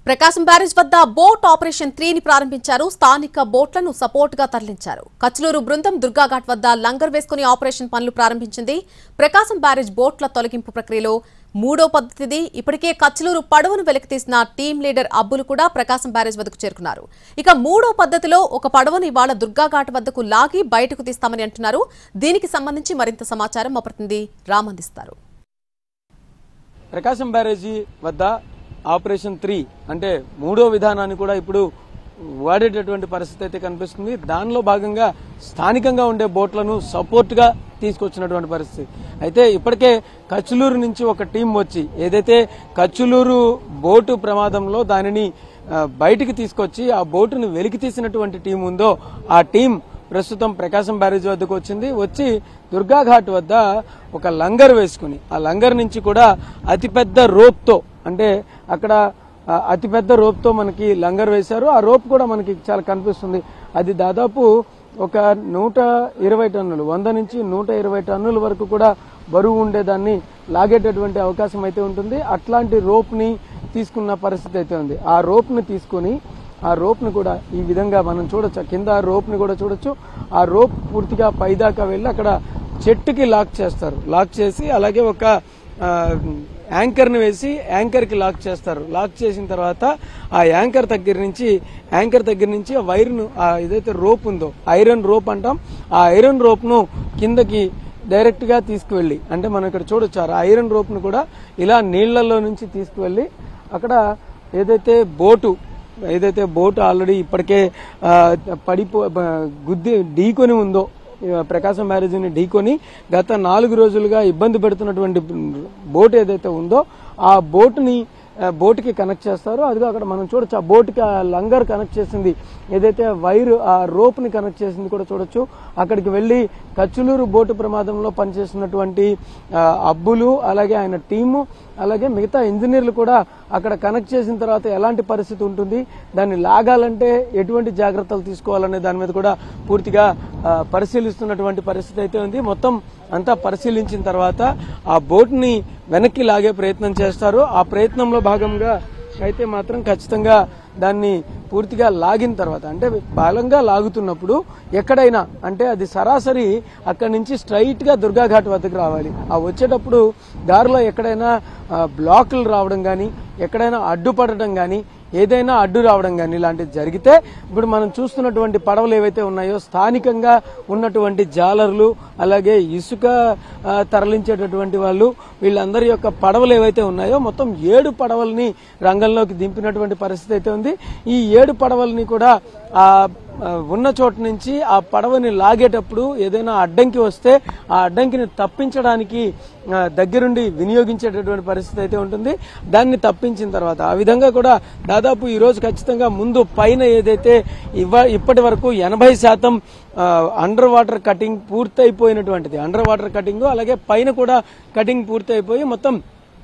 ప్రకాశం barrage వద్ద boat operation త్రీని ప్రారంభించారు స్థానిక బోట్లను సపోర్ట్ గా తరలించారు కచ్లూరు బృందం దుర్గాఘాట్ వద్ద లంగర్ వేసుకుని ఆపరేషన్ పనులు ప్రారంభించింది ప్రకాశం బ్యారేజ్ బోట్ల తొలగింపు ప్రక్రియలో మూడో పద్ధతిది ఇప్పటికే కచ్లూరు పడవను వెలికితీసిన టీం లీడర్ అబ్బులు కూడా ప్రకాశం బ్యారేజ్ వద్దకు చేరుకున్నారు ఇక మూడో పద్ధతిలో ఒక పడవను ఇవాళ దుర్గాఘాట్ వద్దకు లాగి బయటకు తీస్తామని అంటున్నారు దీనికి సంబంధించి మరింత సమాచారం మా ప్రతినిధి రామ్ అందిస్తారు ప్రకాశం బ్యారేజీ వద్ద ఆపరేషన్ త్రీ అంటే మూడో విధానాన్ని కూడా ఇప్పుడు వాడేటటువంటి పరిస్థితి అయితే కనిపిస్తుంది దానిలో భాగంగా స్థానికంగా ఉండే బోట్లను సపోర్ట్గా తీసుకొచ్చినటువంటి పరిస్థితి అయితే ఇప్పటికే కచ్చులూరు నుంచి ఒక టీం వచ్చి ఏదైతే కచ్చులూరు బోటు ప్రమాదంలో దానిని ఆ, బయటికి తీసుకొచ్చి ఆ బోటును వెలికి తీసినటువంటి టీం ఉందో ఆ టీం ప్రస్తుతం ప్రకాశం బ్యారేజ్ వద్దకు వచ్చింది వచ్చి దుర్గాఘాట్ వద్ద ఒక లంగర్ వేసుకుని ఆ లంగర్ నుంచి కూడా అతిపెద్ద రోప్తో అంటే అక్కడ ఆ, అతిపెద్ద రోప్తో మనకి లంగర్ వేశారు ఆ రోప్ కూడా మనకి చాలా కనిపిస్తుంది అది దాదాపు ఒక నూట ఇరవై టన్నులు వంద నుంచి నూట ఇరవై టన్నుల వరకు కూడా బరువు ఉండేదాన్ని లాగేటటువంటి అవకాశం అయితే ఉంటుంది అట్లాంటి రోప్ని తీసుకున్న పరిస్థితి అయితే ఉంది ఆ రోప్ని తీసుకొని ఆ రోప్ ని కూడా ఈ విధంగా మనం చూడొచ్చు ఆ కింద రోప్ ని కూడా చూడొచ్చు ఆ రోప్ పూర్తిగా పైదాకా వెళ్ళి అక్కడ చెట్టుకి లాక్ చేస్తారు లాక్ చేసి అలాగే ఒక ఆ, యాంకర్ ని వేసి యాంకర్ కి లాక్ చేస్తారు లాక్ చేసిన తర్వాత ఆ యాంకర్ దగ్గర నుంచి యాంకర్ దగ్గర నుంచి ఆ వైర్ ను ఆ ఏదైతే రోప్ ఉందో ఐరన్ రోప్ అంటాం ఆ ఐరన్ రోప్ ను కిందకి డైరెక్ట్ గా తీసుకువెళ్ళి అంటే మనం ఇక్కడ చూడొచ్చు ఆ ఐరన్ రోప్ ను కూడా ఇలా నీళ్లలో నుంచి తీసుకువెళ్ళి అక్కడ ఏదైతే బోటు ఏదైతే బోటు ఆల్రెడీ ఇప్పటికే ఆ, పడిపో బ- గుద్ది ఢీకొని ఉందో ఆ, ప్రకాశం బ్యారేజీని ఢీకొని గత నాలుగు రోజులుగా ఇబ్బంది పెడుతున్నటువంటి బోట్ ఏదైతే ఉందో ఆ బోటుని ఆ, బోటుకి కనెక్ట్ చేస్తారు అదిగో అక్కడ మనం చూడొచ్చు ఆ బోటుకి ఆ లంగర్ కనెక్ట్ చేసింది ఏదైతే వైర్ ఆ రోప్ ని కనెక్ట్ చేసింది కూడా చూడొచ్చు అక్కడికి వెళ్లి కచ్చులూరు బోటు ప్రమాదంలో పనిచేస్తున్నటువంటి ఆ, అబ్బులు అలాగే ఆయన టీము అలాగే మిగతా ఇంజనీర్లు కూడా అక్కడ కనెక్ట్ చేసిన తర్వాత ఎలాంటి పరిస్థితి ఉంటుంది దాన్ని లాగాలంటే ఎటువంటి జాగ్రత్తలు తీసుకోవాలనే దాని మీద కూడా పూర్తిగా ఆ, పరిశీలిస్తున్నటువంటి పరిస్థితి అయితే ఉంది మొత్తం అంతా పరిశీలించిన తర్వాత ఆ బోట్ని వెనక్కి లాగే ప్రయత్నం చేస్తారు ఆ ప్రయత్నంలో భాగంగా అయితే మాత్రం ఖచ్చితంగా దాన్ని పూర్తిగా లాగిన తర్వాత అంటే బలంగా లాగుతున్నప్పుడు ఎక్కడైనా అంటే అది సరాసరి అక్కడి నుంచి స్ట్రైట్ గా దుర్గాఘాట్ వద్దకు రావాలి ఆ వచ్చేటప్పుడు దారిలో ఎక్కడైనా ఆ, బ్లాకులు రావడం కానీ ఎక్కడైనా అడ్డుపడటం కానీ ఏదైనా అడ్డు రావడం కానీ ఇలాంటివి జరిగితే ఇప్పుడు మనం చూస్తున్నటువంటి పడవలు ఏవైతే ఉన్నాయో స్థానికంగా ఉన్నటువంటి జాలర్లు అలాగే ఇసుక ఆ, తరలించేటటువంటి వాళ్ళు వీళ్ళందరి యొక్క పడవలు ఏవైతే ఉన్నాయో మొత్తం ఏడు పడవల్ని రంగంలోకి దింపినటువంటి పరిస్థితి అయితే ఉంది ఈ ఏడు పడవల్ని కూడా ఆ ఆ, ఉన్న చోట నుంచి ఆ పడవని లాగేటప్పుడు ఏదైనా అడ్డంకి వస్తే ఆ అడ్డంకిని తప్పించడానికి ఆ, దగ్గరుండి వినియోగించేటటువంటి పరిస్థితి అయితే ఉంటుంది దాన్ని తప్పించిన తర్వాత ఆ విధంగా కూడా దాదాపు ఈ రోజు ఖచ్చితంగా ముందు పైన ఏదైతే ఇవ ఇప్పటి వరకు ఎనభై శాతం అండర్ వాటర్ కటింగ్ పూర్తయిపోయినటువంటిది అండర్ వాటర్ కటింగ్ అలాగే పైన కూడా కటింగ్ పూర్తయిపోయి మొత్తం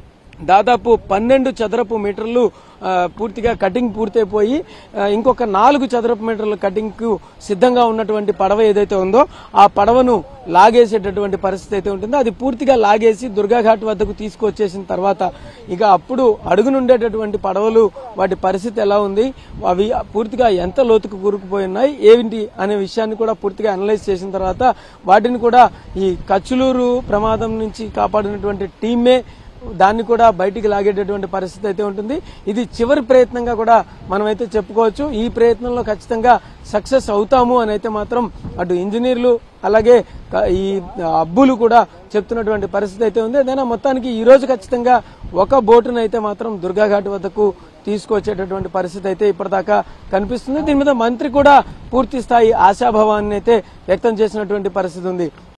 దాదాపు పన్నెండు చదరపు మీటర్లు ఆ, పూర్తిగా కటింగ్ పూర్తయిపోయి ఆ, ఇంకొక నాలుగు చదరపు మీటర్ల కటింగ్ కు సిద్ధంగా ఉన్నటువంటి పడవ ఏదైతే ఉందో ఆ పడవను లాగేసేటటువంటి పరిస్థితి అయితే ఉంటుందో అది పూర్తిగా లాగేసి దుర్గాఘాట్ వద్దకు తీసుకొచ్చేసిన తర్వాత ఇక అప్పుడు అడుగునుండేటటువంటి పడవలు వాటి పరిస్థితి ఎలా ఉంది అవి పూర్తిగా ఎంత లోతుకు కూరుకుపోయి ఉన్నాయి ఏంటి అనే విషయాన్ని కూడా పూర్తిగా అనలైజ్ చేసిన తర్వాత వాటిని కూడా ఈ కచ్చులూరు ప్రమాదం నుంచి కాపాడినటువంటి టీమే దాన్ని కూడా బయటికి లాగేటటువంటి పరిస్థితి అయితే ఉంటుంది ఇది చివరి ప్రయత్నంగా కూడా మనమైతే చెప్పుకోవచ్చు ఈ ప్రయత్నంలో ఖచ్చితంగా సక్సెస్ అవుతాము అని అయితే మాత్రం అటు ఇంజనీర్లు అలాగే క- ఈ అబ్బులు కూడా చెప్తున్నటువంటి పరిస్థితి అయితే ఉంది ఏదైనా మొత్తానికి ఈ రోజు ఖచ్చితంగా ఒక బోటును అయితే మాత్రం దుర్గాఘాట్ వద్దకు తీసుకొచ్చేటటువంటి పరిస్థితి అయితే ఇప్పటిదాకా కనిపిస్తుంది దీని మీద మంత్రి కూడా పూర్తి స్థాయి ఆశాభావాన్ని అయితే వ్యక్తం చేసినటువంటి పరిస్థితి ఉంది